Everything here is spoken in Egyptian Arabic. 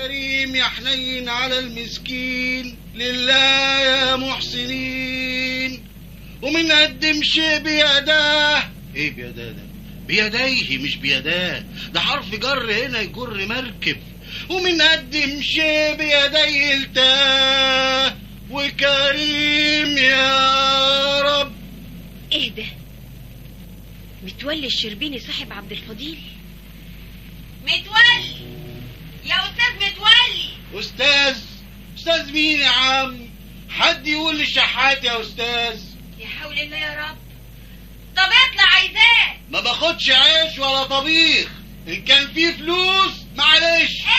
كريم يا حنين على المسكين لله يا محسنين ومنقدم شيء بيداه ايه بيداه ده بيديه مش بيداه ده حرف جر هنا يجر مركب ومنقدم شيء بيديه التاه وكريم يا رب ايه ده متولي الشربيني صاحب عبد الفضيل متولي يا استاذ متولي استاذ استاذ مين يا عم حد يقول لي شحات يا استاذ يا حول الله يا رب طب اطلع عايزاه ما باخدش عيش ولا طبيخ ان كان فيه فلوس معلش